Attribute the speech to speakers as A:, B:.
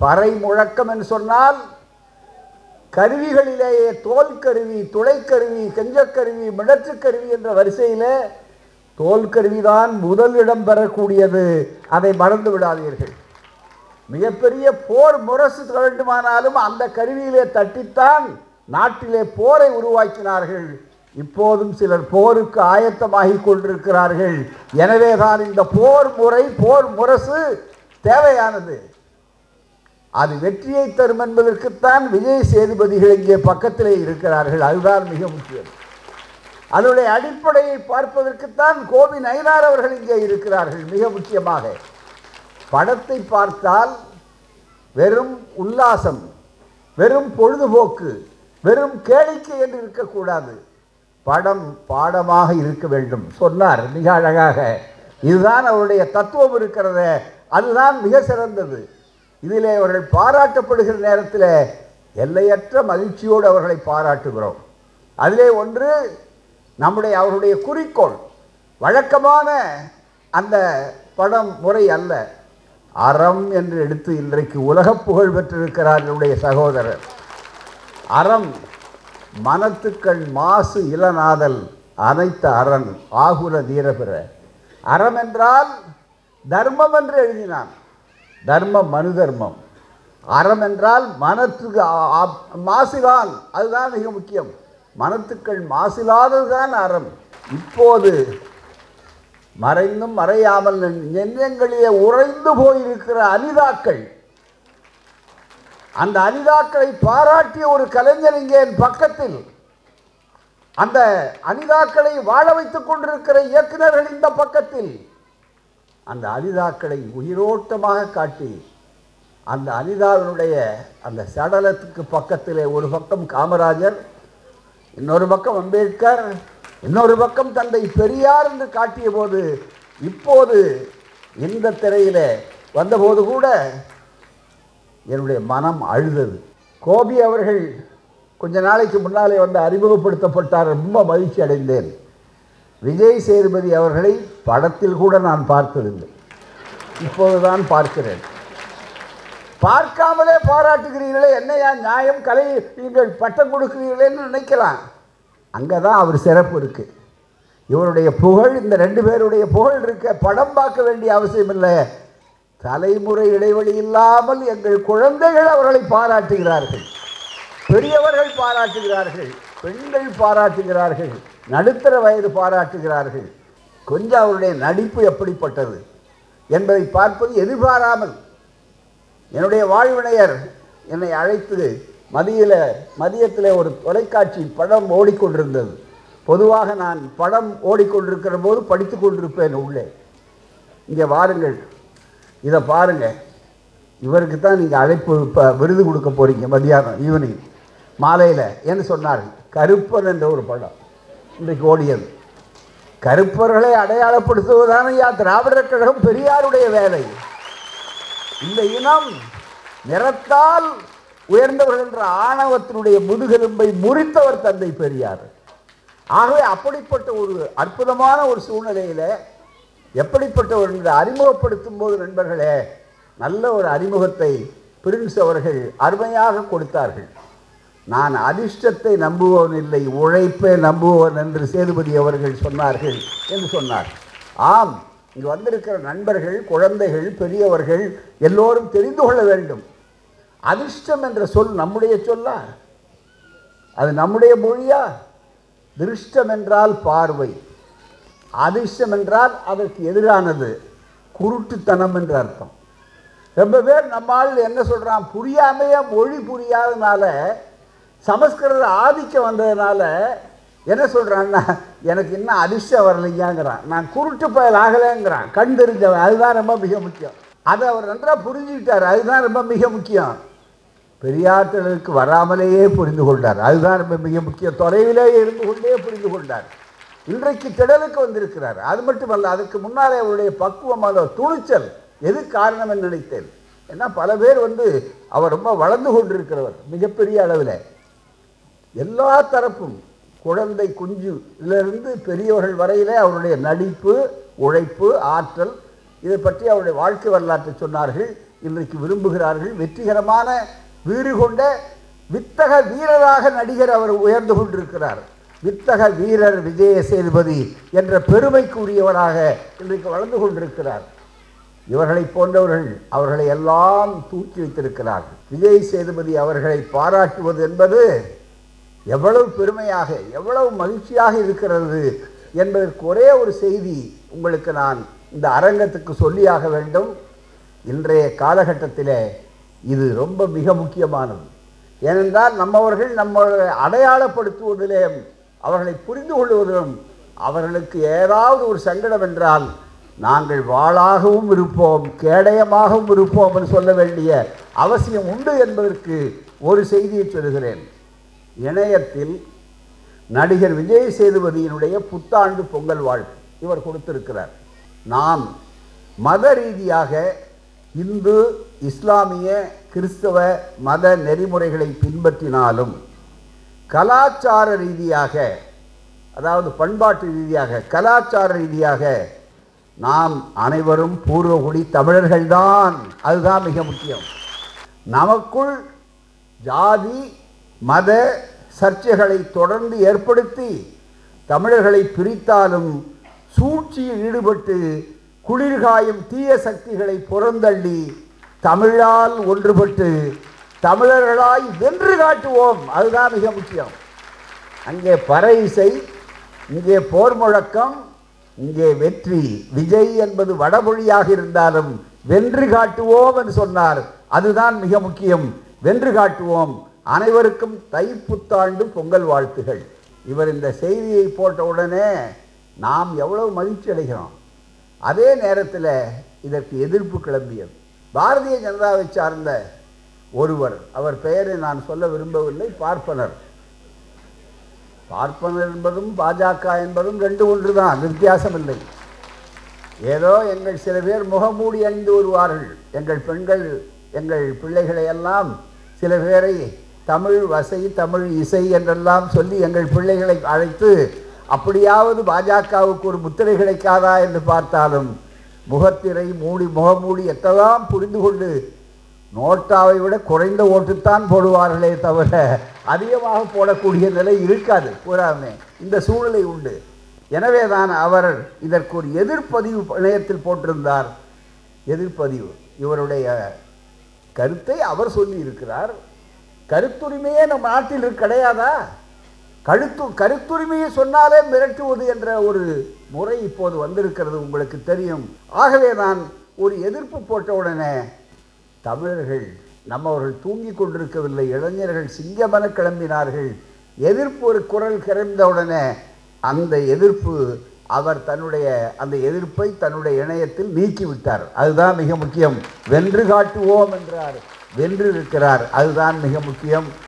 A: பறை முழக்கம் என்று சொன்னால் கருவிகளிலேயே தோல் கருவி துளைக்கருவி கெஞ்சக்கருவி மிடற்றுக்கருவி என்ற வரிசையிலே தோல் கருவிதான் முதலிடம் பெறக்கூடியது அதை மறந்து விடாதீர்கள் மிகப்பெரிய போர் முரசு வேண்டுமானாலும் அந்த கருவியிலே தட்டித்தான் நாட்டிலே போரை உருவாக்கினார்கள் இப்போதும் சிலர் போருக்கு ஆயத்தமாகி கொண்டிருக்கிறார்கள் எனவே தான் இந்த போர் முறை போர் முரசு தேவையானது அது வெற்றியை தரும் என்பதற்குத்தான் விஜய் சேதுபதிகள் இங்கே பக்கத்திலே இருக்கிறார்கள் அதுதான் மிக முக்கியம் அதனுடைய அடிப்படையை பார்ப்பதற்குத்தான் கோபி நயினார் அவர்கள் இங்கே இருக்கிறார்கள் மிக முக்கியமாக படத்தை பார்த்தால் வெறும் உல்லாசம் வெறும் பொழுதுபோக்கு வெறும் கேளிக்கை என்று இருக்கக்கூடாது படம் பாடமாக இருக்க வேண்டும் சொன்னார் மிக அழகாக இதுதான் அவருடைய தத்துவம் இருக்கிறத அதுதான் மிக சிறந்தது இதிலே அவர்கள் பாராட்டப்படுகிற நேரத்தில் எல்லையற்ற மகிழ்ச்சியோடு அவர்களை பாராட்டுகிறோம் அதிலே ஒன்று நம்முடைய அவருடைய குறிக்கோள் வழக்கமான அந்த படம் முறை அல்ல அறம் என்று எடுத்து இன்றைக்கு உலக புகழ் பெற்றிருக்கிறார் என்னுடைய சகோதரர் அறம் மனத்துக்கள் மாசு இளநாதல் அனைத்த அரண் ஆகுல தீரபிற அறம் என்றால் தர்மம் என்று எழுதினான் தர்மம் மனு தர்மம் அறம் என்றால் மனத்துக்கு ஆ- ஆ- மாசிலான் அதுதான் மிக முக்கியம் மனத்துக்கள் மாசிலாததுதான் அறம் இப்போது மறைந்தும் மறையாமல் நெஞ்சங்களிலே உறைந்து போயிருக்கிற அனிதாக்கள் அந்த அனிதாக்களை பாராட்டிய ஒரு கலைஞர் இங்கே என் பக்கத்தில் அந்த அனிதாக்களை வாழ வைத்துக் கொண்டிருக்கிற இயக்குனர்கள் இந்த பக்கத்தில் அந்த அனிதாக்களை உயிரோட்டமாக காட்டி அந்த அனிதாவினுடைய அந்த சடலத்துக்கு பக்கத்திலே ஒரு பக்கம் காமராஜர் இன்னொரு பக்கம் அம்பேத்கர் இன்னொரு பக்கம் தந்தை பெரியார் என்று காட்டிய போது இப்போது இந்த திரையிலே வந்தபோது கூட என்னுடைய மனம் அழுதது கோபி அவர்கள் கொஞ்ச நாளைக்கு முன்னாலே வந்து அறிமுகப்படுத்தப்பட்டார் ரொம்ப மகிழ்ச்சி அடைந்தேன் விஜய் சேதுபதி அவர்களை படத்தில் கூட நான் பார்த்ததில்லை இப்போதுதான் பார்க்கிறேன் பார்க்காமலே பாராட்டுகிறீர்களே என்னையா நியாயம் கலை நீங்கள் பட்டம் கொடுக்கிறீர்களேன்னு நினைக்கலாம் அங்கே தான் அவர் சிறப்பு இருக்கு இவருடைய புகழ் இந்த ரெண்டு பேருடைய புகழ் இருக்க படம் பார்க்க வேண்டிய அவசியம் இல்லை தலைமுறை இடைவெளி இல்லாமல் எங்கள் குழந்தைகள் அவர்களை பாராட்டுகிறார்கள் பெரியவர்கள் பாராட்டுகிறார்கள் பெண்கள் பாராட்டுகிறார்கள் நடுத்தர வயது பாராட்டுகிறார்கள் கொஞ்சம் அவருடைய நடிப்பு எப்படிப்பட்டது என்பதை பார்ப்பது எதிர்பாராமல் என்னுடைய வாழ்வினையர் என்னை அழைத்து மதியில் மதியத்தில் ஒரு தொலைக்காட்சி படம் ஓடிக்கொண்டிருந்தது பொதுவாக நான் படம் ஓடிக்கொண்டிருக்கிற போது படித்து கொண்டிருப்பேன் உள்ளே இங்கே வாருங்கள் இதை பாருங்க இவருக்கு தான் நீங்கள் அழைப்பு இப்போ விருது கொடுக்க போகிறீங்க மதியானம் ஈவினிங் மாலையில் என்று சொன்னார்கள் கருப்பன் என்ற ஒரு படம் இன்றைக்கு ஓடியது கருப்பர்களை அடையாளப்படுத்துவதான யா திராவிடர் கழகம் பெரியாருடைய வேலை இந்த இனம் நிறத்தால் உயர்ந்தவர்கள் என்ற ஆணவத்தினுடைய முதுகெலும்பை முறித்தவர் தந்தை பெரியார் ஆகவே அப்படிப்பட்ட ஒரு அற்புதமான ஒரு சூழ்நிலையில் எப்படிப்பட்ட ஒரு இந்த அறிமுகப்படுத்தும் போது நண்பர்களே நல்ல ஒரு அறிமுகத்தை பிரின்ஸ் அவர்கள் அருமையாக கொடுத்தார்கள் நான் அதிர்ஷ்டத்தை நம்புவோன் இல்லை உழைப்பே நம்புவோன் என்று சேதுபதி அவர்கள் சொன்னார்கள் என்று சொன்னார் ஆம் இங்கு வந்திருக்கிற நண்பர்கள் குழந்தைகள் பெரியவர்கள் எல்லோரும் தெரிந்து கொள்ள வேண்டும் அதிர்ஷ்டம் என்ற சொல் நம்முடைய சொல்லா அது நம்முடைய மொழியா திருஷ்டம் என்றால் பார்வை அதிர்ஷ்டம் என்றால் அதற்கு எதிரானது குருட்டுத்தனம் என்று அர்த்தம் ரொம்ப பேர் நம்மால் என்ன சொல்கிறான் புரியாமையே மொழி புரியாதனால சமஸ்கிருத ஆதிக்கம் வந்ததுனால என்ன சொல்கிறான்னா எனக்கு இன்னும் அதிர்ஷ்டம் வரலைங்கிறான் நான் குருட்டு பயல் ஆகலைங்கிறான் கண் தெரிஞ்சவன் அதுதான் ரொம்ப மிக முக்கியம் அதை அவர் நன்றாக புரிஞ்சுக்கிட்டார் அதுதான் ரொம்ப மிக முக்கியம் பெரியாற்றலுக்கு வராமலேயே புரிந்து கொண்டார் அதுதான் ரொம்ப மிக முக்கியம் தொலைவிலே இருந்து கொண்டே புரிந்து கொண்டார் இன்றைக்கு திடலுக்கு வந்திருக்கிறார் அது மட்டுமல்ல அதுக்கு முன்னாலே அவருடைய பக்குவமான துணிச்சல் எது காரணம் என்று நினைத்தேன் ஏன்னா பல பேர் வந்து அவர் ரொம்ப வளர்ந்து கொண்டிருக்கிறவர் மிகப்பெரிய அளவில் எல்லா தரப்பும் குழந்தை குஞ்சுலேருந்து பெரியவர்கள் வரையிலே அவருடைய நடிப்பு உழைப்பு ஆற்றல் இதை பற்றி அவருடைய வாழ்க்கை வரலாற்றை சொன்னார்கள் இன்றைக்கு விரும்புகிறார்கள் வெற்றிகரமான வீறு கொண்ட வித்தக வீரராக நடிகர் அவர் உயர்ந்து கொண்டிருக்கிறார் வித்தக வீரர் விஜய சேதுபதி என்ற பெருமைக்குரியவராக இன்றைக்கு வளர்ந்து கொண்டிருக்கிறார் இவர்களை போன்றவர்கள் அவர்களை எல்லாம் தூக்கி வைத்திருக்கிறார்கள் விஜய் சேதுபதி அவர்களை பாராட்டுவது என்பது எவ்வளவு பெருமையாக எவ்வளவு மகிழ்ச்சியாக இருக்கிறது என்பதற்கு ஒரே ஒரு செய்தி உங்களுக்கு நான் இந்த அரங்கத்துக்கு சொல்லியாக வேண்டும் இன்றைய காலகட்டத்தில் இது ரொம்ப மிக முக்கியமானது ஏனென்றால் நம்மவர்கள் நம்ம அடையாளப்படுத்துவதிலே அவர்களை புரிந்து கொள்வதிலும் அவர்களுக்கு ஏதாவது ஒரு சங்கடம் என்றால் நாங்கள் வாளாகவும் இருப்போம் கேடயமாகவும் இருப்போம் என்று சொல்ல வேண்டிய அவசியம் உண்டு என்பதற்கு ஒரு செய்தியை சொல்கிறேன் இணையத்தில் நடிகர் விஜய் சேதுபதியினுடைய புத்தாண்டு பொங்கல் வாழ்த்து இவர் கொடுத்திருக்கிறார் நாம் மத ரீதியாக இந்து இஸ்லாமிய கிறிஸ்தவ மத நெறிமுறைகளை பின்பற்றினாலும் கலாச்சார ரீதியாக அதாவது பண்பாட்டு ரீதியாக கலாச்சார ரீதியாக நாம் அனைவரும் பூர்வகுடி தமிழர்கள்தான் அதுதான் மிக முக்கியம் நமக்குள் ஜாதி மத சர்ச்சைகளை தொடர்ந்து ஏற்படுத்தி தமிழர்களை பிரித்தாலும் சூழ்ச்சியில் ஈடுபட்டு குளிர்காயும் தீய சக்திகளை புறந்தள்ளி தமிழால் ஒன்றுபட்டு தமிழர்களாய் வென்று காட்டுவோம் அதுதான் மிக முக்கியம் அங்கே பறை இசை இங்கே போர் முழக்கம் இங்கே வெற்றி விஜய் என்பது வடமொழியாக இருந்தாலும் வென்று காட்டுவோம் என்று சொன்னார் அதுதான் மிக முக்கியம் வென்று காட்டுவோம் அனைவருக்கும் தைப்புத்தாண்டு பொங்கல் வாழ்த்துகள் இவர் இந்த செய்தியை போட்ட உடனே நாம் எவ்வளவு மகிழ்ச்சி அடைகிறோம் அதே நேரத்தில் இதற்கு எதிர்ப்பு கிளம்பியது பாரதிய ஜனதாவை சார்ந்த ஒருவர் அவர் பெயரை நான் சொல்ல விரும்பவில்லை பார்ப்பனர் பார்ப்பனர் என்பதும் பாஜக என்பதும் ரெண்டு ஒன்று தான் வித்தியாசம் இல்லை ஏதோ எங்கள் சில பேர் முகமூடி அணிந்து வருவார்கள் எங்கள் பெண்கள் எங்கள் பிள்ளைகளை எல்லாம் சில பேரை தமிழ் வசை தமிழ் இசை என்றெல்லாம் சொல்லி எங்கள் பிள்ளைகளை அழைத்து அப்படியாவது பாஜகவுக்கு ஒரு முத்திரை கிடைக்காதா என்று பார்த்தாலும் முகத்திரை மூடி முகமூடி எத்தலாம் புரிந்து கொண்டு நோட்டாவை விட குறைந்த ஓட்டுத்தான் போடுவார்களே தவிர அதிகமாக போடக்கூடிய நிலை இருக்காது பூராமே இந்த சூழ்நிலை உண்டு எனவே தான் அவர் இதற்கு ஒரு எதிர்ப்பதிவு இணையத்தில் போட்டிருந்தார் எதிர்ப்பதிவு இவருடைய கருத்தை அவர் சொல்லி இருக்கிறார் கருத்துரிமையே நம் நாட்டில் கிடையாதா கழுத்து கருத்துரிமையை சொன்னாலே மிரட்டுவது என்ற ஒரு முறை இப்போது வந்திருக்கிறது உங்களுக்கு தெரியும் ஆகவே நான் ஒரு எதிர்ப்பு போட்ட உடனே தமிழர்கள் நம்மவர்கள் தூங்கிக் கொண்டிருக்கவில்லை இளைஞர்கள் சிங்கமென கிளம்பினார்கள் எதிர்ப்பு ஒரு குரல் கிளம்பியவுடனே அந்த எதிர்ப்பு அவர் தன்னுடைய அந்த எதிர்ப்பை தன்னுடைய இணையத்தில் நீக்கிவிட்டார் அதுதான் மிக முக்கியம் வென்று காட்டுவோம் என்றார் வென்று இருக்கிறார் அதுதான் மிக முக்கியம்